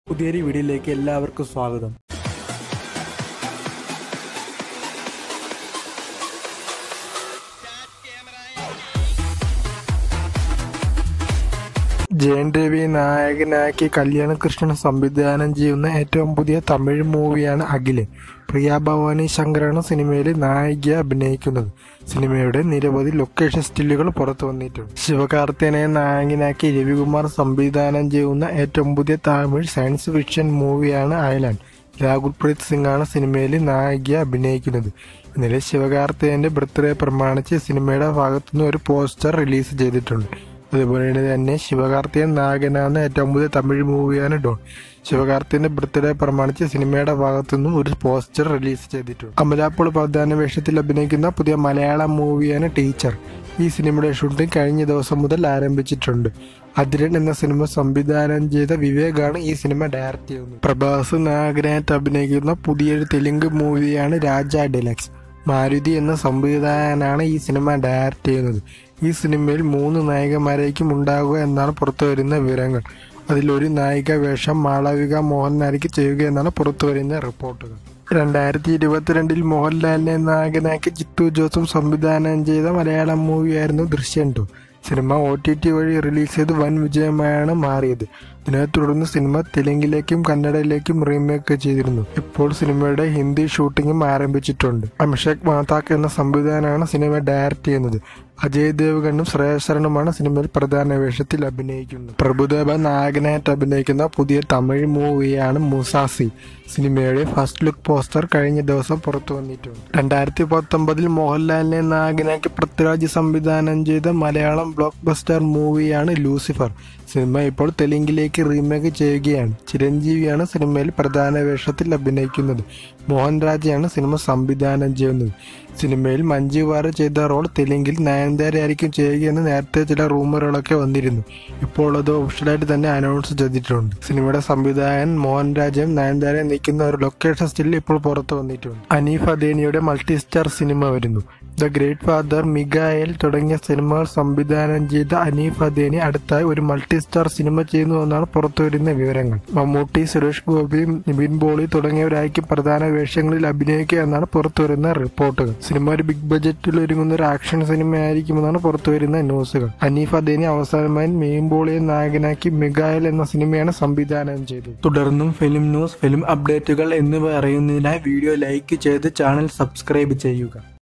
പുതിയൊരു വീഡിയോയിലേക്ക് എല്ലാവർക്കും സ്വാഗതം ജയൻ രവി നായകനാക്കി കല്യാണ കൃഷ്ണൻ സംവിധാനം ചെയ്യുന്ന ഏറ്റവും പുതിയ തമിഴ് മൂവിയാണ് അഖില് പ്രിയ ഭവാനി ശങ്കറാണ് സിനിമയിൽ നായിക അഭിനയിക്കുന്നത് സിനിമയുടെ നിരവധി ലൊക്കേഷൻ സ്റ്റില്ലുകൾ പുറത്തു വന്നിട്ടുണ്ട് ശിവകാർത്തികനെ നായകനാക്കി രവികുമാർ സംവിധാനം ചെയ്യുന്ന ഏറ്റവും പുതിയ തമിഴ് സയൻസ് ഫിക്ഷൻ മൂവിയാണ് അയലാൻഡ് രാഹുൽ പ്രീത് സിംഗ് ആണ് സിനിമയിൽ നായിക അഭിനയിക്കുന്നത് ഇന്നലെ ശിവകാർത്തികന്റെ ബർത്ത്ഡേ പ്രമാണിച്ച് സിനിമയുടെ ഭാഗത്തുനിന്ന് ഒരു പോസ്റ്റർ റിലീസ് ചെയ്തിട്ടുണ്ട് അതുപോലെ തന്നെ ശിവകാർത്തികൻ നായകനാകുന്ന ഏറ്റവും പുതിയ തമിഴ് മൂവിയാണ് ഡോൺ ശിവകാർത്തികന്റെ ബർത്ത്ഡേ പ്രമാണിച്ച് സിനിമയുടെ ഭാഗത്തുനിന്നും ഒരു പോസ്റ്റർ റിലീസ് ചെയ്തിട്ടുണ്ട് അമലാപ്പോൾ പ്രധാന വേഷത്തിൽ അഭിനയിക്കുന്ന പുതിയ മലയാളം മൂവിയാണ് ടീച്ചർ ഈ സിനിമയുടെ ഷൂട്ടിംഗ് കഴിഞ്ഞ ദിവസം മുതൽ ആരംഭിച്ചിട്ടുണ്ട് അതിരൻ എന്ന സിനിമ സംവിധാനം ചെയ്ത വിവേകാണ് ഈ സിനിമ ഡയറക്റ്റ് ചെയ്യുന്നത് പ്രഭാസ് നായകനായിട്ട് അഭിനയിക്കുന്ന പുതിയൊരു തെലുങ്ക് മൂവിയാണ് രാജ ഡെലക്സ് മാരുതി എന്ന സംവിധായകനാണ് ഈ സിനിമ ഡയറക്റ്റ് ചെയ്യുന്നത് ഈ സിനിമയിൽ മൂന്ന് നായികമാരേക്കും ഉണ്ടാകുക എന്നാണ് പുറത്തുവരുന്ന വിവരങ്ങൾ അതിലൊരു നായിക വേഷം മാളവിക മോഹൻലാലിക്ക് ചെയ്യുക എന്നാണ് പുറത്തുവരുന്ന റിപ്പോർട്ടുകൾ രണ്ടായിരത്തി ഇരുപത്തിരണ്ടിൽ മോഹൻലാലിനെ നായകനാക്കി ജിത്തു ജോസഫ് സംവിധാനം ചെയ്ത മലയാളം മൂവിയായിരുന്നു Drishyam two cinema O T T വഴി റിലീസ് ചെയ്ത് വൻ വിജയമായാണ് മാറിയത് ഇതിനെ തുടർന്ന് സിനിമ തെലുങ്കിലേക്കും കന്നഡയിലേക്കും റീമേക്ക് ചെയ്തിരുന്നു ഇപ്പോൾ സിനിമയുടെ ഹിന്ദി ഷൂട്ടിംഗും ആരംഭിച്ചിട്ടുണ്ട് അഭിഷേക് മാതാക്ക് എന്ന സംവിധാനമാണ് സിനിമ ഡയറക്റ്റ് ചെയ്യുന്നത് അജയ് ദേവ്ഗണ്ണും ശ്രേയസരനുമാണ് സിനിമയിൽ പ്രധാന വേഷത്തിൽ അഭിനയിക്കുന്നത് പ്രഭുദേവ നായകനായിട്ട് അഭിനയിക്കുന്ന പുതിയ തമിഴ് മൂവിയാണ് മുസാസി സിനിമയുടെ ഫസ്റ്റ് ലുക്ക് പോസ്റ്റർ കഴിഞ്ഞ ദിവസം പുറത്തു വന്നിട്ടുണ്ട് രണ്ടായിരത്തി പത്തൊമ്പതിൽ മോഹൻലാലിനെ നായകനാക്കി പൃഥ്വിരാജ് സംവിധാനം ചെയ്ത മലയാളം ബ്ലോക്ക് ബസ്റ്റർ മൂവിയാണ് ലൂസിഫർ സിനിമ ഇപ്പോൾ തെലുങ്കിലേക്ക് റീമേക്ക് ചെയ്യുകയാണ് ചിരഞ്ജീവിയാണ് സിനിമയിൽ പ്രധാന വേഷത്തിൽ അഭിനയിക്കുന്നത് മോഹൻരാജയാണ് സിനിമ സംവിധാനം ചെയ്യുന്നത് സിനിമയിൽ മഞ്ജു വാര്യർ ചെയ്ത റോൾ തെലുങ്കിൽ നയൻതാരയായിരിക്കും ചെയ്യുകയെന്ന് നേരത്തെ ചില റൂമറുകളൊക്കെ വന്നിരുന്നു ഇപ്പോൾ അത് ഒഫീഷ്യലായിട്ട് തന്നെ അനൗൺസ് ചെയ്തിട്ടുണ്ട് സിനിമയുടെ സംവിധായകൻ മോഹൻരാജയും നയൻതാരയും നിൽക്കുന്ന ഒരു ലൊക്കേഷൻ സ്റ്റിൽ ഇപ്പോൾ പുറത്തു വന്നിട്ടുണ്ട് അനീഫ് അദേനിയുടെ മൾട്ടി സ്റ്റാർ സിനിമ വരുന്നു ദ ഗ്രേറ്റ് ഫാദർ മിഗായൽ തുടങ്ങിയ സിനിമകൾ സംവിധാനം ചെയ്ത അനീഫ് അദേനി അടുത്തായി ഒരു മൾട്ടി സ്റ്റാർ സിനിമ ചെയ്യുന്നു എന്നാണ് പുറത്തുവരുന്ന വിവരങ്ങൾ മമ്മൂട്ടി സുരേഷ് ഗോപി നിവിൻ പോളി തുടങ്ങിയവരായിരിക്കും പ്രധാന വേഷങ്ങളിൽ അഭിനയിക്കുക എന്നാണ് പുറത്തുവരുന്ന റിപ്പോർട്ടുകൾ സിനിമ ഒരു ബിഗ് ബജറ്റിൽ ഒരുങ്ങുന്ന ഒരു ആക്ഷൻ സിനിമയായിരിക്കുമെന്നാണ് പുറത്തുവരുന്ന ന്യൂസുകൾ അനീഫ് അദേനി അവസാനമായി മെയിൻബോളിയെ നായകനാക്കി മിഗായൽ എന്ന സിനിമയാണ് സംവിധാനം ചെയ്തത് തുടർന്നും ഫിലിം ന്യൂസ് ഫിലിം അപ്ഡേറ്റുകൾ എന്നിവ അറിയുന്നതിനായി വീഡിയോ ലൈക്ക് ചെയ്ത് ചാനൽ സബ്സ്ക്രൈബ് ചെയ്യുക